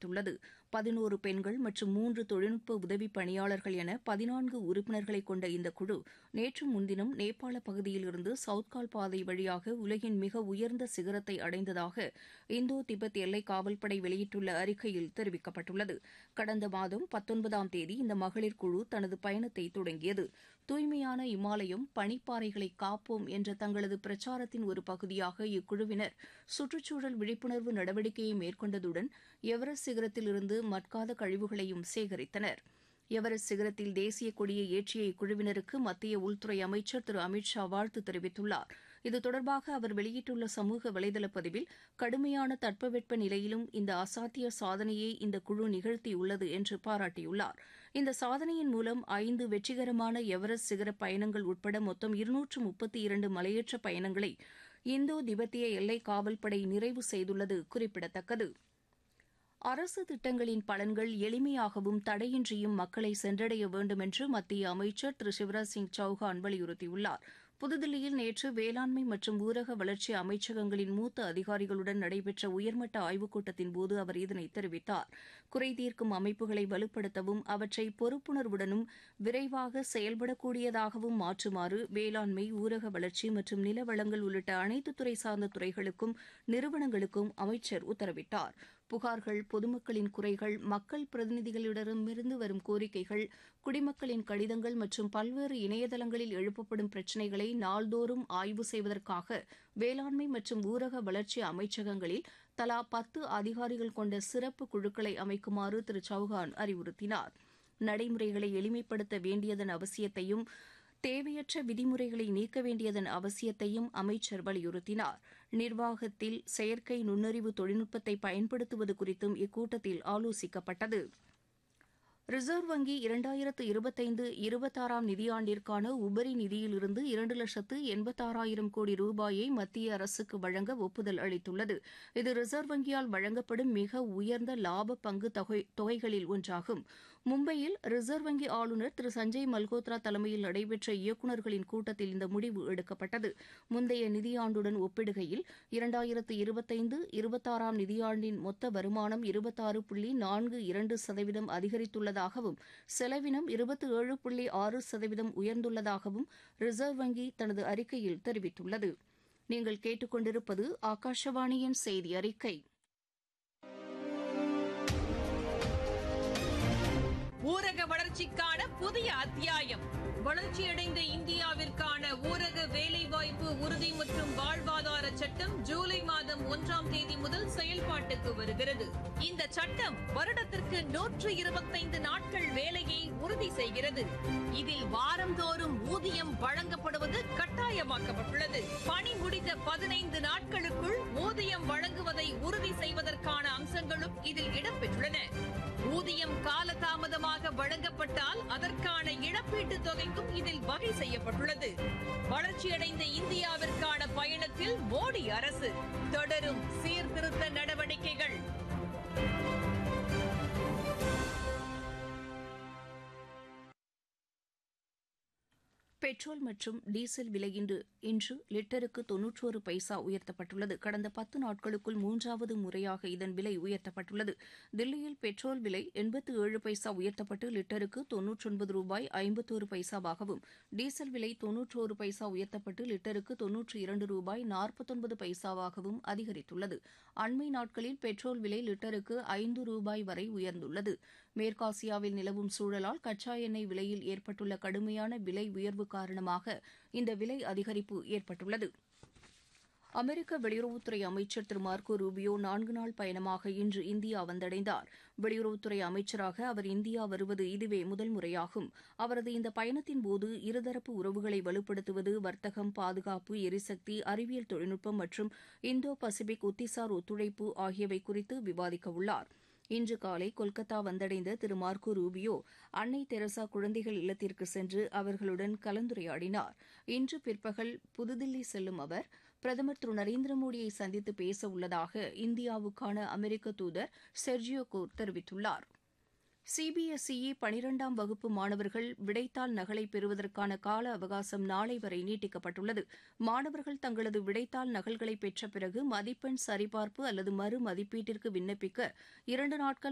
தெரிவித்துள்ளது பதினோரு பெண்கள் மற்றும் மூன்று தொழில்நுட்ப உதவி பணியாளர்கள் என பதினான்கு உறுப்பினர்களை கொண்ட இந்த குழு நேற்று முன்தினம் நேபாள பகுதியில் இருந்து சவுத்கால் பாதை வழியாக உலகின் மிக உயர்ந்த சிகரத்தை அடைந்ததாக இந்தோ திபெத் எல்லை காவல்படை வெளியிட்டுள்ள அறிக்கையில் தெரிவிக்கப்பட்டுள்ளது கடந்த மாதம் பத்தொன்பதாம் தேதி இந்த மகளிர் குழு தனது பயணத்தை தொடங்கியது தூய்மையான இமாலயம் பனிப்பாறைகளை காப்போம் என்ற தங்களது பிரச்சாரத்தின் ஒரு பகுதியாக இக்குழுவினர் சுற்றுச்சூழல் விழிப்புணர்வு நடவடிக்கையை மேற்கொண்டதுடன் எவரெஸ்ட் சிகரத்தில் இருந்து மட்காத கழிவுகளையும் சேகரித்தனர் எவரெஸ்ட் சிகரத்தில் தேசிய கொடியை ஏற்றிய இக்குழுவினருக்கு மத்திய உள்துறை அமைச்சர் திரு அமித் ஷா வாழ்த்து தெரிவித்துள்ளார் இது தொடர்பாக அவர் வெளியிட்டுள்ள சமூக வலைதள பதிவில் கடுமையான தட்பவெட்ப நிலையிலும் இந்த அசாத்திய சாதனையை இந்த குழு நிகழ்த்தியுள்ளது என்று பாராட்டியுள்ளார் இந்த சாதனையின் மூலம் ஐந்து வெற்றிகரமான எவரெஸ்ட் சிகர பயணங்கள் உட்பட மொத்தம் இருநூற்று முப்பத்தி இரண்டு மலையேற்ற பயணங்களை இந்தோ திபெத்திய எல்லை காவல்படை நிறைவு செய்துள்ளது குறிப்பிடத்தக்கது அரசு திட்டங்களின் பலன்கள் எளிமையாகவும் தடையின்றியும் மக்களை சென்றடைய வேண்டும் என்று மத்திய அமைச்சர் திரு சிவராஜ் சிங் சௌஹான் வலியுறுத்தியுள்ளார் புதுதில்லியில் நேற்று வேளாண்மை மற்றும் ஊரக வளர்ச்சி அமைச்சகங்களின் மூத்த அதிகாரிகளுடன் நடைபெற்ற உயர்மட்ட ஆய்வுக் கூட்டத்தின் போது அவர் இதனை தெரிவித்தார் குறைதீர்க்கும் அமைப்புகளை வலுப்படுத்தவும் அவற்றை பொறுப்புணர்வுடனும் விரைவாக செயல்படக்கூடியதாகவும் மாற்றுமாறு வேளாண்மை ஊரக வளர்ச்சி மற்றும் நிலவளங்கள் உள்ளிட்ட அனைத்து துறை சார்ந்த துறைகளுக்கும் நிறுவனங்களுக்கும் அமைச்சர் உத்தரவிட்டார் புகார்கள் பொதுமக்களின் குறைகள் மக்கள் பிரதிநிதிகளிடமிருந்து வரும் கோரிக்கைகள் குடிமக்களின் கடிதங்கள் மற்றும் பல்வேறு இணையதளங்களில் எழுப்பப்படும் பிரச்சினைகளை நாள்தோறும் ஆய்வு செய்வதற்காக வேளாண்மை மற்றும் ஊரக வளர்ச்சி அமைச்சகங்களில் தலா பத்து அதிகாரிகள் கொண்ட சிறப்பு குழுக்களை அமைக்குமாறு திரு சௌஹான் அறிவுறுத்தினார் நடைமுறைகளை எளிமைப்படுத்த வேண்டியதன் அவசியத்தையும் தேவையற்ற விதிமுறைகளை நீக்க வேண்டியதன் அவசியத்தையும் அமைச்சர் வலியுறுத்தினார் நிர்வாகத்தில் செயற்கை நுண்ணறிவு தொழில்நுட்பத்தை பயன்படுத்துவது குறித்தும் இக்கூட்டத்தில் ஆலோசிக்கப்பட்டது ரிசர்வ் வங்கி இரண்டாயிரத்து இருபத்தைந்து இருபத்தாறாம் நிதியாண்டிற்கான உபரி நிதியிலிருந்து இரண்டு லட்சத்து எண்பத்தாறாயிரம் கோடி ரூபாயை மத்திய அரசுக்கு வழங்க ஒப்புதல் அளித்துள்ளது இது ரிசர்வ் வங்கியால் வழங்கப்படும் மிக உயர்ந்த லாப பங்கு தொகைகளில் ஒன்றாகும் மும்பையில் ரிசர்வ் வங்கி ஆளுநர் திரு சஞ்சய் மல்கோத்ரா தலைமையில் நடைபெற்ற இயக்குநர்களின் கூட்டத்தில் இந்த முடிவு எடுக்கப்பட்டது முந்தைய நிதியாண்டுடன் ஒப்பிடுகையில் இரண்டாயிரத்து இருபத்தைந்து இருபத்தாறாம் நிதியாண்டின் மொத்த வருமானம் இருபத்தாறு புள்ளி நான்கு இரண்டு சதவீதம் அதிகரித்துள்ளதாகவும் செலவினம் இருபத்தி ஏழு புள்ளி ஆறு சதவீதம் உயர்ந்துள்ளதாகவும் ரிசர்வ் வங்கி தனது அறிக்கையில் தெரிவித்துள்ளது நீங்கள் கேட்டுக்கொண்டிருப்பது ஆகாஷவாணியின் செய்தி அறிக்கை ஊரக வளர்ச்சிக்கான புதிய அத்தியாயம் வளர்ச்சியடைந்த இந்தியாவிற்கான ஊரக வேலைவாய்ப்பு உறுதி மற்றும் வாழ்வாதார சட்டம் ஜூலை மாதம் ஒன்றாம் தேதி முதல் செயல்பாட்டுக்கு வருகிறது இந்த சட்டம் வருடத்திற்கு நூற்று இருபத்தைந்து நாட்கள் வேலையை உறுதி செய்கிறது இதில் வாரந்தோறும் ஊதியம் வழங்கப்படுவது கட்டாயமாக்கப்பட்டுள்ளது பணி முடிந்த பதினைந்து நாட்களுக்குள் ஊதியம் வழங்குவதை உறுதி செய்வதற்கான அம்சங்களும் இதில் இடம்பெற்றுள்ளன ஊதியம் காலதாமதமாக வழங்கப்பட்டால் அதற்கான இழப்பீட்டு தொகைக்கும் இதில் வகை செய்யப்பட்டுள்ளது வளர்ச்சியடைந்த இந்தியாவிற்கான பயணத்தில் மோடி அரசு தொடரும் சீர்திருத்த நடவடிக்கைகள் பெட்ரோல் மற்றும் டீசல் விலை இன்று இன்று லிட்டருக்கு தொன்னூற்றோரு பைசா உயர்த்தப்பட்டுள்ளது கடந்த பத்து நாட்களுக்குள் மூன்றாவது முறையாக இதன் விலை உயர்த்தப்பட்டுள்ளது தில்லியில் பெட்ரோல் விலை எண்பத்து ஏழு பைசா உயர்த்தப்பட்டு லிட்டருக்கு தொன்னூற்றொன்பது ரூபாய் ஐம்பத்தோரு பைசாவாகவும் டீசல் விலை தொன்னூற்றோரு பைசா உயர்த்தப்பட்டு லிட்டருக்கு தொன்னூற்றி இரண்டு ரூபாய் நாற்பத்தொன்பது பைசாவாகவும் அதிகரித்துள்ளது அண்மை நாட்களில் பெட்ரோல் விலை லிட்டருக்கு ஐந்து ரூபாய் வரை உயர்ந்துள்ளது மேற்காசியாவில் நிலவும் சூழலால் கச்சா எண்ணெய் விலையில் ஏற்பட்டுள்ள கடுமையான விலை உயர்வு காரணமாக இந்த விலை அதிகரிப்பு ஏற்பட்டுள்ளது அமெரிக்க வெளியுறவுத்துறை அமைச்சர் திரு மார்க்கோ ரூபியோ நான்கு நாள் பயணமாக இன்று இந்தியா வந்தடைந்தார் வெளியுறவுத்துறை அமைச்சராக அவர் இந்தியா வருவது இதுவே முதல் முறையாகும் அவரது இந்த பயணத்தின் போது இருதரப்பு உறவுகளை வலுப்படுத்துவது வர்த்தகம் பாதுகாப்பு எரிசக்தி அறிவியல் தொழில்நுட்பம் மற்றும் இந்தோ பசிபிக் ஒத்திசார் ஒத்துழைப்பு ஆகியவை குறித்து விவாதிக்க உள்ளார் இன்று காலை கொல்கத்தா வந்தடைந்த திரு மார்க்கோ ரூபியோ அன்னை தெரசா குழந்தைகள் இல்லத்திற்கு சென்று அவர்களுடன் கலந்துரையாடினார் இன்று பிற்பகல் புதுதில்லி செல்லும் அவர் பிரதமர் திரு நரேந்திர மோடியை சந்தித்து பேச உள்ளதாக இந்தியாவுக்கான அமெரிக்க தூதர் செர்ஜியோ கோர் தெரிவித்துள்ளார் சிபிஎஸ்இ பனிரெண்டாம் வகுப்பு மாணவர்கள் விடைத்தாள் நகலை பெறுவதற்கான கால அவகாசம் நாளை வரை நீட்டிக்கப்பட்டுள்ளது மாணவர்கள் தங்களது விடைத்தாள் நகல்களை பெற்ற பிறகு மதிப்பெண் சரிபார்ப்பு அல்லது மறு மதிப்பீட்டிற்கு விண்ணப்பிக்க இரண்டு நாட்கள்